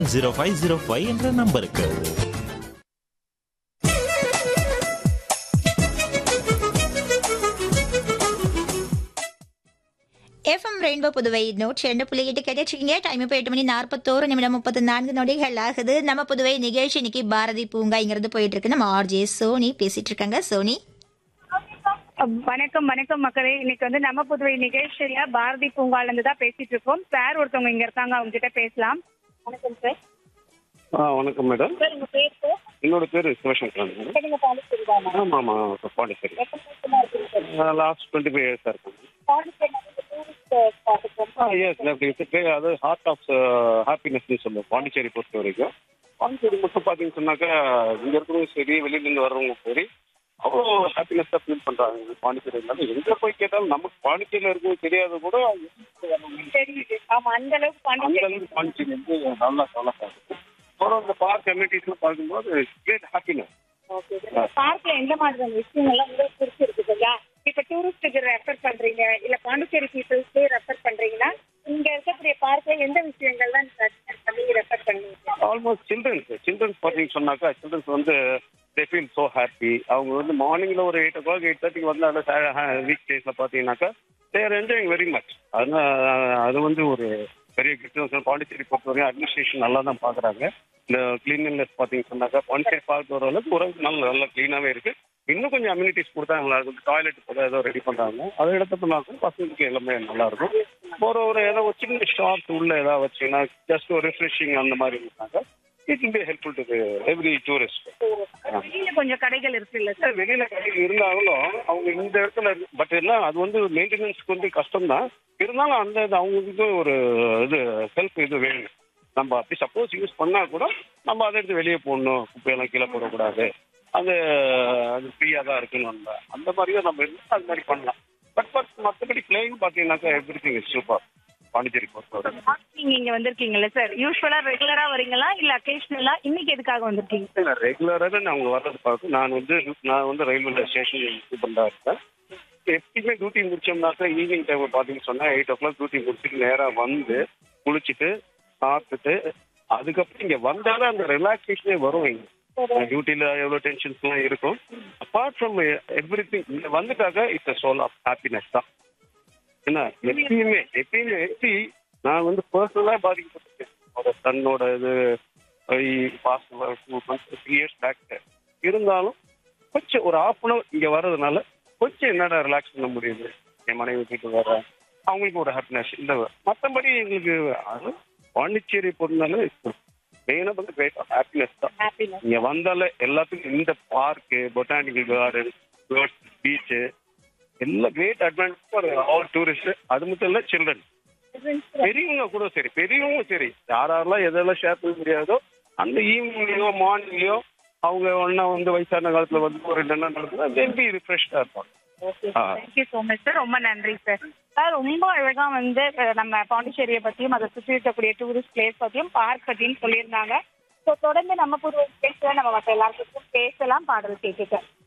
Zero five zero five என்ற நம்பருக்கு FM rainbow Puduvai நூற்றி ரெண்டு புள்ளி எட்டு கேட்டுருக்கீங்க டைம் இப்போ எட்டு மணி நாற்பத்தோரு நிமிடம் முப்பத்தி நான்கு நொடிகள் ஆகுது நம்ம புதுவை நிகழ்ச்சி இன்னைக்கு பாரதி பூங்காங்கிறது போயிட்டு இருக்கு நம்ம ஆர்ஜே சோனி பேசிட்டு இருக்காங்க சோனி வணக்கம் வணக்கம் மக்களே இன்னைக்கு வந்து நம்ம புதுவை நிகழ்ச்சியில பாரதி பூங்கால இருந்து தான் பேசிட்டு இருக்கோம் சார் ஒருத்தவங்க இங்க இருக்காங்க அவங்க கிட்ட பேசலாம் வணக்கம் சார் ஆ வணக்கம் மேடம் சார் உங்க பேர் சார் என்னோட பேர் சிவசங்கரன் மேடம் நீங்க பாண்டிச்சேரி தானா ஆமாம் ஆமாம் பாண்டிச்சேரி எத்தனை வருஷமா இருக்கீங்க சார் லாஸ்ட் டுவெண்ட்டி ஃபைவ் இயர்ஸாக இருக்கும் பாண்டிச்சேரி டூரிஸ்ட் ஸ்பாட்டுக்கு ஆ எஸ் அது ஹார்ட் ஆஃப் ஹாப்பினஸ்னு சொல்லுவோம் பாண்டிச்சேரி பொறுத்த வரைக்கும் பாண்டிச்சேரி மட்டும் பார்த்தீங்கன்னு சொன்னாக்கா இங்கே இருக்கிறவங்க சரி வெளியிலேருந்து வர்றவங்க சரி அவ்வளோ ஹாப்பினஸ்ஸாக ஃபீல் பண்ணுறாங்க பாண்டிச்சேரினால எங்கே போய் கேட்டாலும் நமக்கு பாண்டிச்சேரியில் இருக்கவும் தெரியாத கூட தெரியுது ஆமா அந்த அளவுக்கு அந்த பாண்டிச்சேரி அளவுக்கு பாண்டிச்சேரி வந்து நல்லா டெவலப் ஆகுது அப்புறம் அந்த பார்க் கம்யூனிட்டிஸ்லாம் பார்க்கும்போது கிரேட் ஹாப்பினஸ் ஓகே பார்க்ல எந்த மாதிரியான விஷயங்கள்லாம் உங்களுக்கு பிடிச்சிருக்கு சரியா இப்ப டூரிஸ்டுக்கு ரெஃபர் பண்றீங்க இல்ல பாண்டிச்சேரி பீப்புள்ஸ்க்கு ரெஃபர் பண்றீங்கன்னா இங்க இருக்கக்கூடிய பார்க்ல எந்த விஷயங்கள்லாம் நீங்க ரெஃபர் பண்ணுவீங்க ஆல்மோஸ்ட் சில்ட்ரன்ஸ் சில்ட்ரன்ஸ் பார்த்தீங்கன்னு சொன்னாக்கா சில்ட்ரன்ஸ் வந்து தே ஃபீல் ஸோ ஹாப்பி அவங்க வந்து மார்னிங்கில் ஒரு எயிட் ஓ கிளாக் எயிட் தேர்ட்டிக்கு வந்தாலும் வீக் டேஸில் பார்த்தீங்கன்னாக்கா தேர் என்ஜாயிங் வெரி மச் அதனால் அது வந்து ஒரு பெரிய கிஃப்ட் பாண்டிச்சேரி பொறுத்தவரையும் அட்மினிஸ்ட்ரேஷன் நல்லா தான் பார்க்குறாங்க இந்த கிளீன்லினஸ் பார்த்தீங்கன்னு சொன்னாக்கா பாண்டிச்சேரி பார்க் வர அளவுக்கு ஒரு நல்ல நல்லா க்ளீனாகவே இருக்குது இன்னும் கொஞ்சம் அம்யூனிட்டிஸ் கொடுத்தா நல்லா இருக்கும் டாய்லெட் கூட ஏதோ ரெடி பண்ணுறாங்க அதை எடுத்தோம்னாக்கும் பசங்களுக்கு எல்லாமே நல்லா இருக்கும் ஒரு ஒரு ஏதோ ஒரு சின்ன ஷாப் உள்ள ஏதாவது வச்சீங்கன்னா ஜஸ்ட் ஒரு ரிஃப்ரெஷிங் அந்த மாதிரி இருந்தாங்க it will be helpful to every tourist வெளியில கொஞ்சம் கடைகள் இருக்கு இல்ல சார் வெளியில கடையில் இருந்தாலும் அவங்க இந்த இடத்துல பட் எல்லாம் அது வந்து மெயின்டெனன்ஸ்க்கு வந்து கஷ்டம் தான் இருந்தாலும் அந்த இது அவங்களுக்கு ஒரு இது செல்ஃப் இது வேணும் நம்ம அப்படி சப்போஸ் யூஸ் பண்ணா கூட நம்ம அதை எடுத்து வெளியே போடணும் குப்பையெல்லாம் கீழே போடக்கூடாது அது அது ஃப்ரீயாக தான் இருக்கணும் நம்ம அந்த மாதிரியும் நம்ம இருந்தால் அது மாதிரி பண்ணலாம் பட் பட் மற்றபடி பிளேயிங் பார்த்தீங்கன்னாக்கா everything is super Pondicherry பொறுத்தவரை நீங்க இங்க வந்திருக்கீங்கல்ல சார் யூஸ்வலா ரெகுலரா வரீங்களா இல்ல அக்கேஷனலா இன்னைக்கு எதுக்காக வந்திருக்கீங்க இல்லை ரெகுலராக நான் அவங்க வர்றது பார்த்து நான் வந்து நான் வந்து ரயில்வே ஸ்டேஷன் சூப்பராக இருக்கேன் எப்பயுமே டியூட்டி முடிச்சோம்னாக்கா ஈவினிங் டைம் பார்த்தீங்கன்னு சொன்னால் எயிட் ஓ கிளாக் டியூட்டி முடிச்சுட்டு நேராக வந்து குளிச்சுட்டு சாப்பிட்டுட்டு அதுக்கப்புறம் இங்கே வந்தாலும் அந்த ரிலாக்ஸேஷனே வரும் இங்கே டியூட்டியில் எவ்வளோ டென்ஷன்ஸ்லாம் இருக்கும் அப்பார்ட் ஃப்ரம் எவ்ரி திங் இங்கே வந்துட்டாக்கா it's a soul of happiness தான் என்ன எப்பயுமே எப்பயுமே எப்படி நான் வந்து பர்சனலாக பாதிக்கப்பட்டிருக்கேன் ஒரு தன்னோட இது past two months three years back இருந்தாலும் கொஞ்சம் ஒரு ஹாஃப் அன் அவர் இங்கே வர்றதுனால கொஞ்சம் என்னடா ரிலாக்ஸ் பண்ண முடியுது என் மனைவி வீட்டுக்கு வர அவங்களுக்கு ஒரு ஹாப்பினஸ் இந்த மற்றபடி எங்களுக்கு அது பாண்டிச்சேரி பொறுத்தாலும் மெயினாக வந்து கிரேட் ஹாப்பினஸ் தான் ஹாப்பினஸ் இங்க வந்தாலே எல்லாத்துக்கும் இந்த பார்க்கு பொட்டானிக்கல் கார்டன் பீச்சு எல்லாம் great advantage for all tourist அது மட்டும் இல்ல சில்ட்ரன் பெரியவங்க கூட சரி பெரியவங்க சரி யார் யாரெல்லாம் எதெல்லாம் ஷேர் பண்ண முடியாதோ அந்த ஈவினிங்லயோ மார்னிங்லயோ அவங்க ஒன்னா வந்து வயசான காலத்துல வந்து ஒரு ரெண்டு நாள் நடக்குது திருப்பி ரிஃப்ரெஷ்டா இருப்பாங்க ஆ. தேங்க்யூ ஸோ மச் சார் ரொம்ப நன்றி சார் சார் ரொம்ப அழகா வந்து அஹ், நம்ம பாண்டிச்சேரியை பத்தியும் அதை சுற்றி இருக்கக்கூடிய டூரிஸ்ட் பிளேஸ் பத்தியும் பார்க் பத்தியும் சொல்லியிருந்தாங்க ஸோ தொடர்ந்து நம்ம புது பேசல நம்ம மற்ற எல்லாருக்கும் பேசலாம் பாடல் கேட்டுக்க